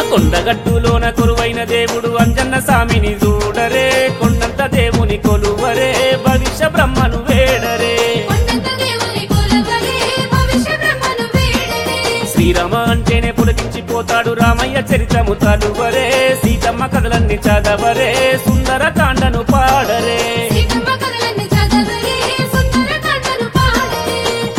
కొండగట్టులోన కొలువైన దేవుడు అంజన్న స్వామిని చూడరే కొండంత దేవుని కొలువరే భవిష్య బ్రహ్మను వేడరే కొండంత దేవుని కొలవరే భవిష్య బ్రహ్మను వేడరే శ్రీరామ అంటేనే పులకించిపోతాడు రామయ్య చరితము తలువరే సీతమ్మ కథలన్నీ చదవరే సుందర కాండను పాడరే సీతమ్మ కథలన్నీ చదవరే సుందర కాండను పాడరే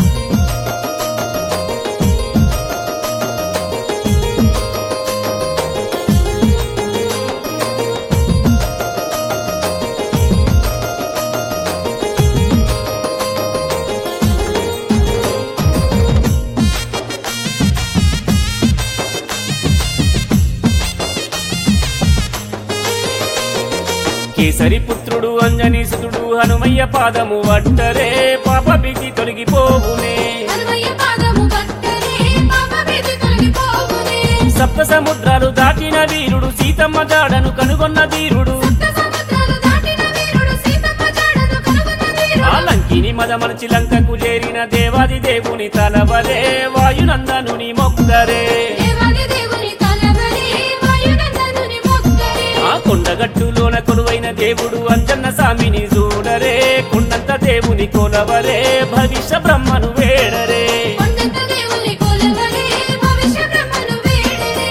కేసరి పుత్రుడు అంజనీసుడు హనుమయ్య పాదము వట్టరే పాప భీతి తొలగిపోవునే హనుమయ్య పాదము పట్టరే పాప భీతి తొలగిపోవునే సప్త సముద్రాలు దాటిన వీరుడు సీతమ్మ జాడను కనుగొన్న ధీరుడు సప్త సముద్రాలు దాటిన వీరుడు సీతమ్మ జాడను కనుగొన్న వీరుడు ఆ లంకిని మదమలచి లంకకు చేరిన దేవాది దేవుని తలవరే వాయునందనుని మొక్కరే దేవాది దేవుని తలవరే వాయునందనుని మొక్కరే ఆ కొండగట్టులోన కొలువైన దేవుడు అంజన్న స్వామిని చూడరే కొండంత దేవుని కొలవరే భవిష్య బ్రహ్మను వేడరే కొండంత దేవుని కొలవరే భవిష్య బ్రహ్మను వేడరే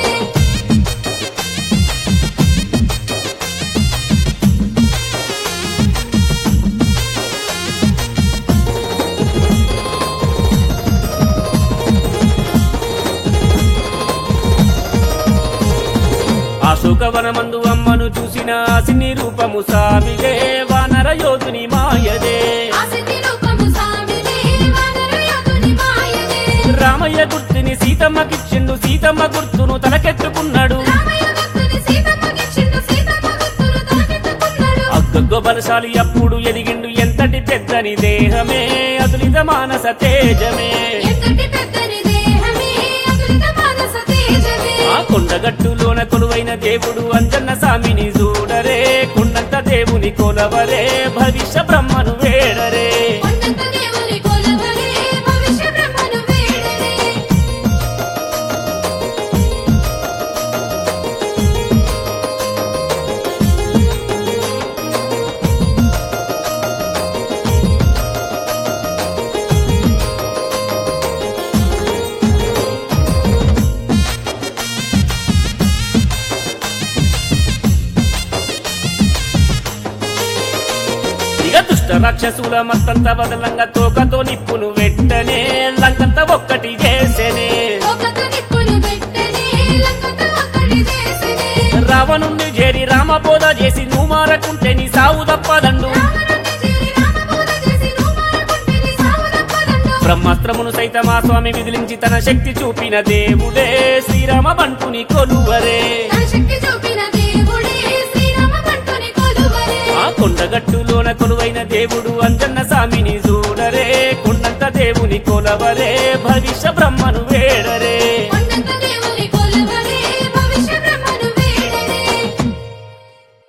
అశోకవనమందు అమ్మను చూసిన ఆసిని రూపము సామిదే వానర యోధుని మాయదే ఆసక్తి రూపము సామిదే వానర యోధుని మాయదే రామయ్య గుర్తుని సీతమ్మకిచ్చిండు సీతమ్మ గుర్తును తలకెత్తుకున్నాడు రామయ్య భక్తుని సీతమ్మకిచ్చిండు సీతమ్మ గుర్తును తలకెత్తుకున్నాడు అగ్గొగ్గ బలశాలి అప్పుడు ఎదిగిండు ఎంతటి పెద్దని దేహమే అతులిత మానస తేజమే ఎంతటి పెద్దని దేహమే అతులిత మానస తేజమే ఆ కొండగట్టులోన కొలువైన దేవుడు అంజన్న స్వామిని చూడరే కొండంత దేవుని కొలవరే భవిష్య బ్రహ్మను వేడరే కొండంత దేవుని కొలవరే భవిష్య బ్రహ్మను వేడరే ఇక దుష్ట రాక్షసుల మత్తంత వదలంగా తోకతో నిప్పును వెట్టనే లంకంత ఒక్కటి చేసేనే ఒకత నిప్పులు పెట్టనే లంకత ఒక్కడి చేసినే రావణుణ్ణి చేరి రామబోధ చేసి నువ్వు మారకుంటే నీ సావు తప్పదండు రావణుని చేరి రామబోధ చేసి నువ్వు మారకుంటే నీ సావు తప్పదండు బ్రహ్మాస్త్రమును సైతం ఆ స్వామి విదిలించి తన శక్తి చూపిన దేవుడే శ్రీరామ బంటుని కొలువరే తన శక్తి చూపిన దేవుడే శ్రీరామ భట్టుని కొలువరే ఆ కొండగట్టులోన కొలువైన దేవుడు అంజన్న స్వామిని చూడరే కొండంత దేవుని కొలవరే భవిష్య బ్రహ్మను వేడరే